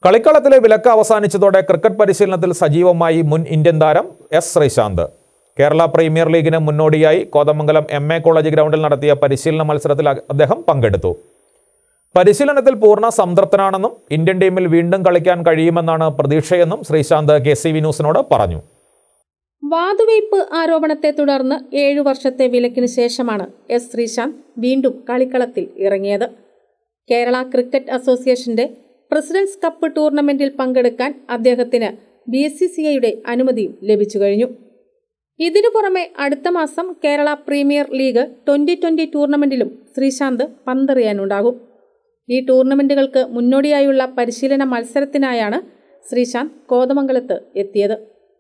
കളിക്കളത്തിലെ വിലക്ക് അവസാനിച്ചതോടെ ക്രിക്കറ്റ് പരിശീലനത്തിൽ സജീവമായി മുൻ ഇന്ത്യൻ താരം എസ് ശ്രീശാന്ത് കേരള പ്രീമിയർ ലീഗിന് മുന്നോടിയായി കോതമംഗലം എം എ കോളേജ് ഗ്രൗണ്ടിൽ നടത്തിയ പരിശീലന മത്സരത്തിൽ അ- അദ്ദേഹം പങ്കെടുത്തു പരിശീലനത്തിൽ പൂർണ്ണ സംതൃപ്തനാണെന്നും ഇന്ത്യൻ ടീമിൽ വീണ്ടും കളിക്കാൻ കഴിയുമെന്നാണ് പ്രതീക്ഷയെന്നും ശ്രീശാന്ത് കെ സി വി ന്യൂസിനോട് പറഞ്ഞു വാതുവയ്പ് ആരോപണത്തെ തുടർന്ന് ഏഴു വർഷത്തെ വിലക്കിന് ശേഷമാണ് എസ് ശ്രീശാന്ത് വീണ്ടും കളിക്കളത്തിൽ ഇറങ്ങിയത് കേരള ക്രിക്കറ്റ് അസോസിയേഷന്റെ പ്രസിഡന്റ്സ് കപ്പ് ടൂർണമെന്റിൽ പങ്കെടുക്കാൻ അദ്ദേഹത്തിന് ബി എസ് സി സി ഐയുടെ അനുമതിയും ലഭിച്ചു കഴിഞ്ഞു ഇതിനു പുറമെ അടുത്ത മാസം Kerala premier league twenty twenty ടൂർണമെന്റിലും ശ്രീശാന്ത് പന്തെറിയാനുണ്ടാകും ഈ ടൂർണമെന്റുകൾക്ക് മുന്നോടിയായുള്ള പരിശീലന മത്സരത്തിനായാണ് ശ്രീശാന്ത് കോതമംഗലത്ത് എത്തിയത്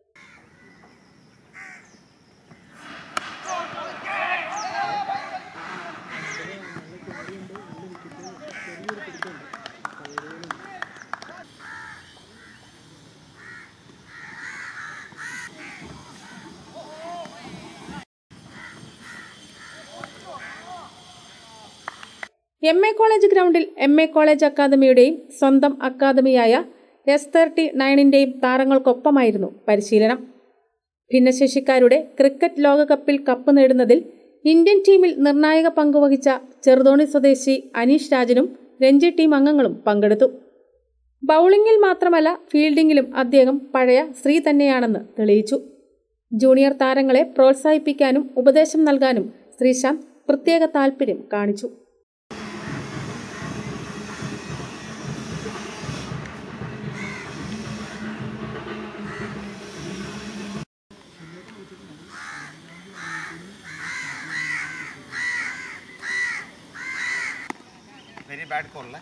എം എ കോളേജ് ഗ്രൗണ്ടിൽ എം എ കോളേജ് അക്കാദമിയുടെയും സ്വന്തം അക്കാദമിയായ എസ് തേർട്ടി നയനിൻ്റെയും താരങ്ങൾക്കൊപ്പമായിരുന്നു പരിശീലനം ഭിന്നശേഷിക്കാരുടെ ക്രിക്കറ്റ് ലോകകപ്പിൽ കപ്പ് നേടുന്നതിൽ ഇന്ത്യൻ ടീമിൽ നിർണായക പങ്കുവഹിച്ച ചെറുതോണി സ്വദേശി അനീഷ് രാജനും രഞ്ജി ടീം അംഗങ്ങളും പങ്കെടുത്തു ബൗളിംഗിൽ മാത്രമല്ല ഫീൽഡിംഗിലും അദ്ദേഹം പഴയ ശ്രീ തന്നെയാണെന്ന് തെളിയിച്ചു ജൂനിയർ താരങ്ങളെ പ്രോത്സാഹിപ്പിക്കാനും ഉപദേശം നൽകാനും ശ്രീശാന്ത് പ്രത്യേക താൽപ്പര്യം കാണിച്ചു വെരി ബാഡ് കോൾ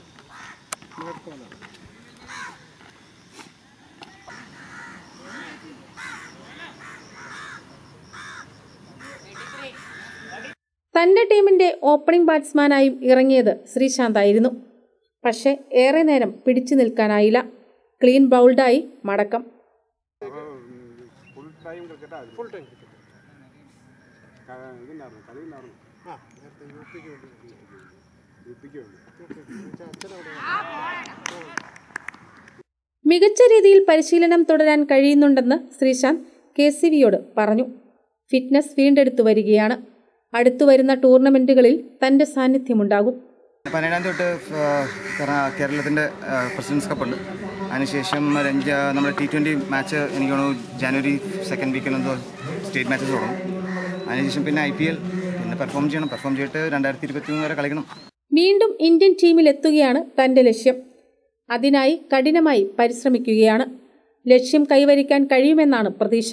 തന്റെ ടീമിന്റെ ഓപ്പണിംഗ് ബാറ്റ്സ്മാനായും ഇറങ്ങിയത് ശ്രീശാന്തായിരുന്നു പക്ഷേ ഏറെ നേരം പിടിച്ചു നിൽക്കാനായില്ല ക്ലീൻ ബൗൾഡായി മടക്കം full time cricket full time cricket ഇതുണ്ടായിരുന്നു കളി ഉണ്ടായിരുന്നു ആ നേരത്തെ യു പിക്ക് വേണ്ടി യു പിക്ക് വേണ്ടി മികച്ച രീതിയിൽ പരിശീലനം തുടരാൻ കഴിയുന്നുണ്ടെന്ന് ശ്രീശാന്ത് കെ സി വിയോട് പറഞ്ഞു ഫിറ്റ്നസ് വീണ്ടെടുത്തു വരികയാണ് അടുത്തു വരുന്ന ടൂർണമെന്റുകളിൽ തന്റെ സാന്നിധ്യമുണ്ടാകും പതിനേഴാം തൊട്ട് കേരളത്തിൻ്റെ പ്രസിഡൻസ് കപ്പ് ഉണ്ട് അതിനുശേഷം രഞ്ജ നമ്മുടെ ടി ട്വൻ്റി മാച്ച് എനിക്ക് തോന്നുന്നു ജനുവരി സെക്കൻഡ് വീക്കിൽ എന്തോ സ്റ്റേറ്റ് മാച്ചസ് തുടങ്ങും അതിനുശേഷം പിന്നെ ഐ പി എൽ പിന്നെ പെർഫോം ചെയ്യണം പെർഫോം ചെയ്തിട്ട് രണ്ടായിരത്തി ഇരുപത്തി മൂന്ന് വരെ കളിക്കണം വീണ്ടും ഇന്ത്യൻ ടീമിലെത്തുകയാണ് തന്റെ ലക്ഷ്യം അതിനായി കഠിനമായി പരിശ്രമിക്കുകയാണ് ലക്ഷ്യം കൈവരിക്കാൻ കഴിയുമെന്നാണ് പ്രതീക്ഷ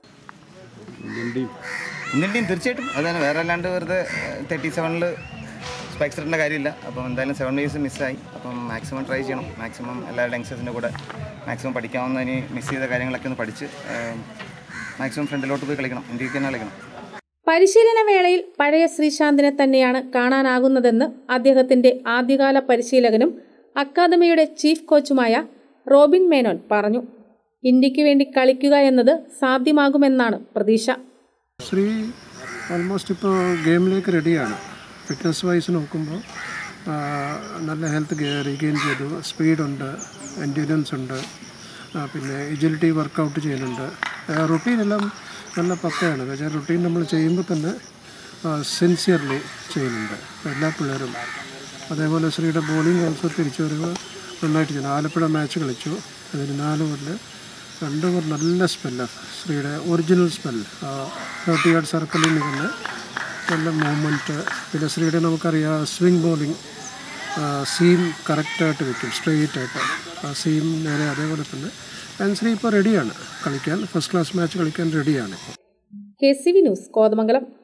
ഇന്ത്യൻ ടീം തീർച്ചയായിട്ടും അതാണ് വേറെ അല്ലാണ്ട് വെറുതെ തേർട്ടി സെവനിൽ സ്പൈക്സ് ഇടേണ്ട കാര്യമില്ല അപ്പം എന്തായാലും സെവൻ ഡേയ്സ് മിസ്സായി അപ്പം മാക്സിമം ട്രൈ ചെയ്യണം മാക്സിമം എല്ലാവരുടെ യങ്സ്റ്റേഴ്സിൻ്റെ കൂടെ മാക്സിമം പഠിക്കാവുന്ന ഇനി മിസ് ചെയ്ത കാര്യങ്ങളൊക്കെ ഒന്ന് പഠിച്ച് മാക്സിമം ഫ്രണ്ടിലോട്ട് പോയി കളിക്കണം ഇന്ത്യക്ക് തന്നെ കളിക്കണം പരിശീലന വേളയിൽ പഴയ ശ്രീശാന്തിനെ തന്നെയാണ് കാണാനാകുന്നതെന്ന് അദ്ദേഹത്തിന്റെ ആദ്യകാല പരിശീലകനും അക്കാദമിയുടെ ചീഫ് കോച്ചുമായ റോബിൻ മേനോൻ പറഞ്ഞു ഇന്ത്യക്ക് വേണ്ടി കളിക്കുക എന്നത് സാധ്യമാകുമെന്നാണ് പ്രതീക്ഷ ശ്രീ ഓൾമോസ്റ്റ് ഇപ്പോൾ ഗെയിമിലേക്ക് റെഡിയാണ് ഫിറ്റ്നസ് വൈസ് നോക്കുമ്പോൾ ആ, നല്ല ഹെൽത്ത് റീഗെയിൻ ചെയ്തു സ്പീഡുണ്ട് എൻഡ്യൂരൻസ് ഉണ്ട് ആ, പിന്നെ എജിലിറ്റി വർക്കൗട്ട് ചെയ്യുന്നുണ്ട് റുട്ടീൻ എല്ലാം നല്ല പക്കയാണ് പക്ഷേ റുട്ടീൻ നമ്മൾ ചെയ്യുമ്പോൾ തന്നെ സിൻസിയർലി ചെയ്യുന്നുണ്ട് എല്ലാ പിള്ളേരും അതേപോലെ ശ്രീയുടെ ബോളിംഗ് ഓൾസോ തിരിച്ചു വരവ് നന്നായിട്ട് ചെയ്യുന്നു ആലപ്പുഴ മാച്ച് കളിച്ചു അതിന് നാല് ഓവറിൽ രണ്ട് ഓവർ നല്ല സ്പെല്ല് ശ്രീയുടെ ഒറിജിനൽ സ്പെല്ല് തേർട്ടി യാർഡ് സർക്കിളിൽ നിന്ന് തന്നെ നല്ല മൂവ്മെൻറ്റ് പിന്നെ ശ്രീയുടെ നമുക്കറിയാം സ്വിങ് ബോളിംഗ് സീം കറക്റ്റായിട്ട് വെക്കും സ്ട്രെയിറ്റ് ആയിട്ട് ആ സീം നേരെ അതേപോലെ തന്നെ ആൻഡ് ശ്രീ ഇപ്പോൾ റെഡിയാണ് കളിക്കാൻ ഫസ്റ്റ് ക്ലാസ് മാച്ച് കളിക്കാൻ റെഡിയാണ് ഇപ്പോൾ K C V news Kothamangalam